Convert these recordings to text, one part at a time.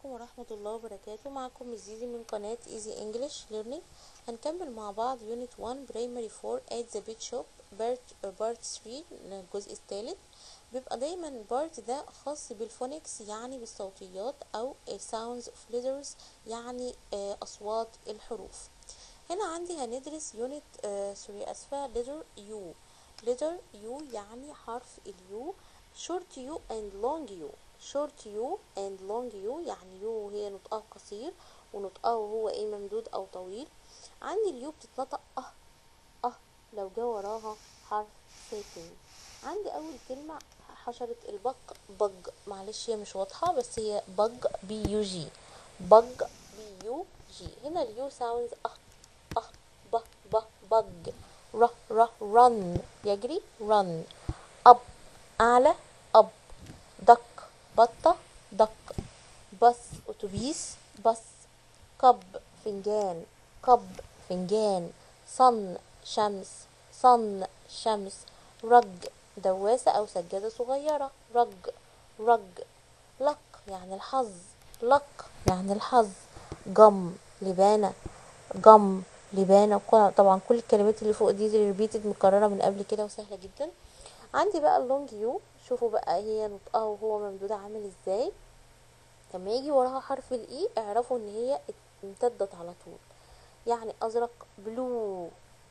عليكم ورحمة الله وبركاته معكم الزيزي من قناة Easy English Learning هنكمل مع بعض Unit 1 Primary 4 at the Pet Shop Part, part 3 الجزء الثالث بيبقى دايما البارت ده خاص بالفونكس يعني بالصوتيات أو sounds of letters يعني آه، أصوات الحروف هنا عندي هندرس Unit آه، سوري أسفة letter U letter U يعني حرف اليو short U and long U short U and long U يعني U هي نطقها قصير ونطقها هو ايه ممدود او طويل عندي اليو بتتنطق اه اه لو جه وراها حرف ساكن عندي اول كلمة حشرة البق بج معلش هي مش واضحة بس هي بج بي يو جي بج بي يو جي هنا اليو ساوندز اه اه ب ب بج ر ر run يجري run up أعلى up دك بطة دك بس أتوبيس بس كب فنجان كب فنجان صن شمس صن شمس رج دواسة أو سجادة صغيرة رج رج لك يعني الحظ لك يعني الحظ جم لبانة جم لبانة وكل- طبعا كل الكلمات اللي فوق دي ريبيتد مكررة من قبل كده وسهلة جدا عندي بقى اللونج يو شوفوا بقى هي نطقها وهو ممدود عامل ازاي لما يجي وراها حرف الاي اعرفوا ان هي امتدت على طول يعني ازرق بلو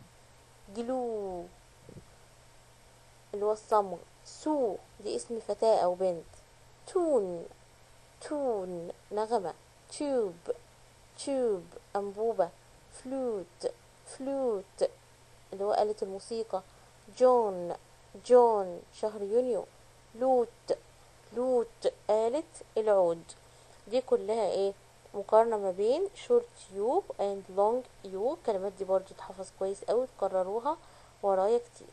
جلو اللي هو الصمغ سو دي اسم فتاة او بنت تون تون نغمة تيوب تيوب أنبوبة فلوت فلوت اللي هو آلة الموسيقى جون جون شهر يونيو لوت لوت آلة العود دي كلها ايه مقارنة ما بين short يو and long يو الكلمات دي برضو تحفظ كويس اوي تكرروها ورايا كتير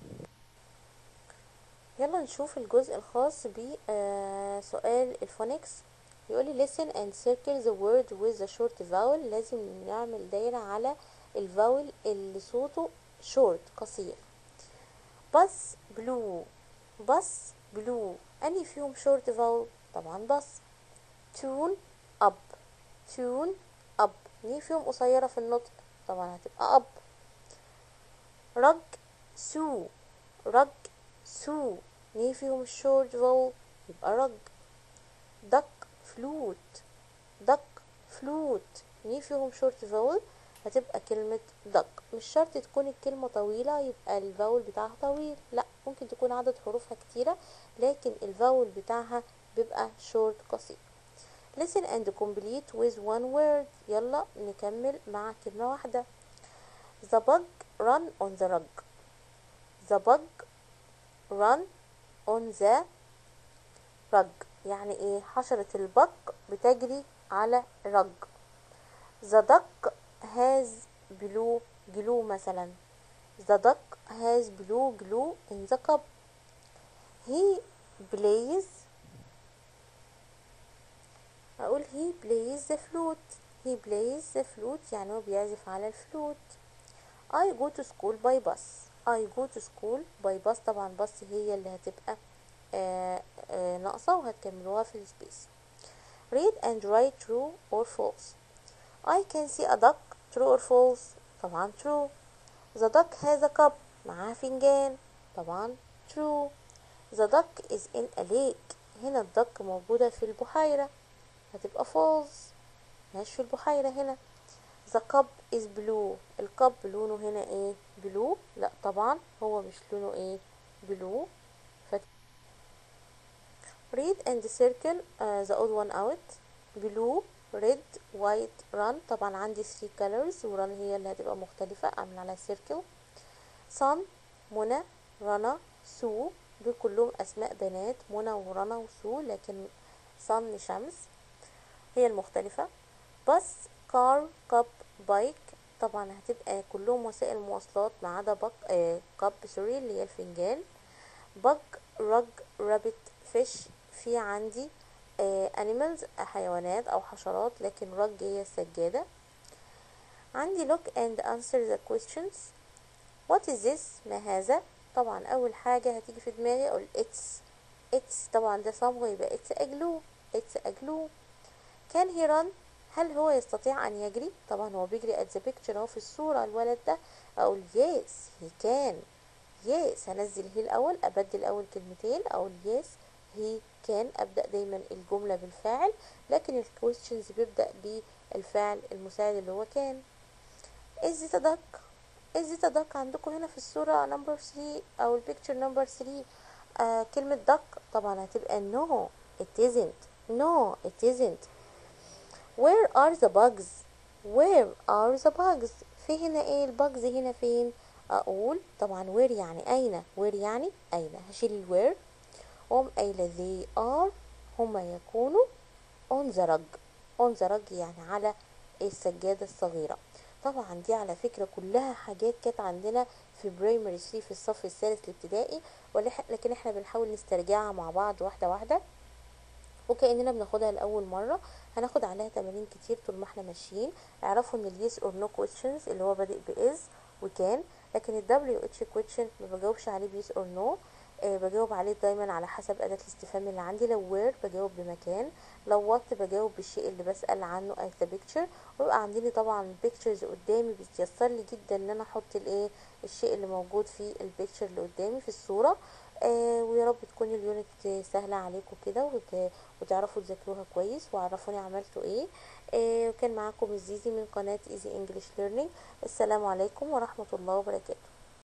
يلا نشوف الجزء الخاص بسؤال الفونكس يقولي listen and circle the word with the short vowel لازم نعمل دايرة على الفاول اللي صوته short قصير بس بلو بس بلو أني فيهم short vowel طبعا بس tune up tune up مين فيهم قصيرة في النطق طبعا هتبقى up رج سو رج سو مين فيهم short vowel يبقى رج دك فلوت دك فلوت مين فيهم شورت فاول هتبقى كلمة دك مش شرط تكون الكلمة طويلة يبقى الفاول بتاعها طويل لا ممكن تكون عدد حروفها كتيرة لكن الفاول بتاعها بيبقى شورت قصير listen and complete with one word يلا نكمل مع كلمة واحدة the bug run on the rug the bug run on the rug يعني ايه حشرة البق بتجري على رج the duck has blue glue مثلا the duck has blue glue in the cup he plays اقول he plays the flute he plays the flute يعني هو بيعزف على الفلوت I go to school by bus I go to school by bus طبعا بس هي اللي هتبقى آه، آه، ناقصة وهتكملوها في السبيس read and write true or false I can see a duck true or false طبعا true the duck has a cup معاه فنجان طبعا true the duck is in a lake هنا الدك موجودة في البحيرة هتبقى false مش في البحيرة هنا the cup is blue الكب لونه هنا ايه blue لا طبعا هو مش لونه ايه blue ف read and circle uh, the odd one out blue red white run طبعا عندي three colors ورن هي اللي هتبقى مختلفة اعمل عليها circle sun منى رنا سو دول كلهم اسماء بنات منى ورنا وسو لكن sun شمس هي المختلفة بس كار كاب بايك طبعا هتبقى كلهم وسائل مواصلات ما عدا بق آه كاب سوري اللي هي الفنجان بق رج رابت فيش في عندي آه animals حيوانات او حشرات لكن رج هي السجادة عندي look and answer the questions what is this ما هذا طبعا اول حاجة هتيجي في دماغي اقول it's it's طبعا ده صمغ يبقى it's a glue it's a glue can he run هل هو يستطيع أن يجري طبعا هو بيجري at the picture اهو في الصورة الولد ده أقول yes he can yes هنزل هي الأول أبدل أول كلمتين أقول yes he can أبدأ دايما الجملة بالفاعل لكن الكويستشنز بيبدأ بالفعل المساعد اللي هو كان is it a duck is it a duck عندكم هنا في الصورة نمبر 3 أو البيكتشر نمبر 3 آه كلمة duck طبعا هتبقى no it isn't no it isn't where are the bugs where are the bugs في هنا ايه الباجز هنا فين اقول طبعا where يعني اين where يعني اين هشيل الوير وهم قايلة they are هما يكونوا on the rug on the rug يعني على السجادة الصغيرة طبعا دي على فكرة كلها حاجات كانت عندنا في برايمري 3 في الصف الثالث الابتدائي لكن احنا بنحاول نسترجعها مع بعض واحدة واحدة وكأننا بناخدها لأول مرة هناخد عليها تمارين كتير طول ما احنا ماشيين اعرفوا ان اليس اور نو questions اللي هو بادئ بإز وكان لكن ال WH question ما بجاوبش عليه بيس اور نو آه بجاوب عليه دايما على حسب أداة الاستفهام اللي عندي لو وير بجاوب بمكان لو وات بجاوب بالشيء اللي بسأل عنه as the picture ويبقى عندي طبعا pictures قدامي بيتيسر لي جدا ان انا احط الايه الشيء اللي موجود في البيكتشر اللي قدامي في الصورة آه ويا رب تكون اليونت سهلة عليكم كده وت... وتعرفوا تذاكروها كويس وعرفوني عملتوا ايه آه وكان معاكم الزيزي من قناة ايزي انجلش ليرنينج السلام عليكم ورحمة الله وبركاته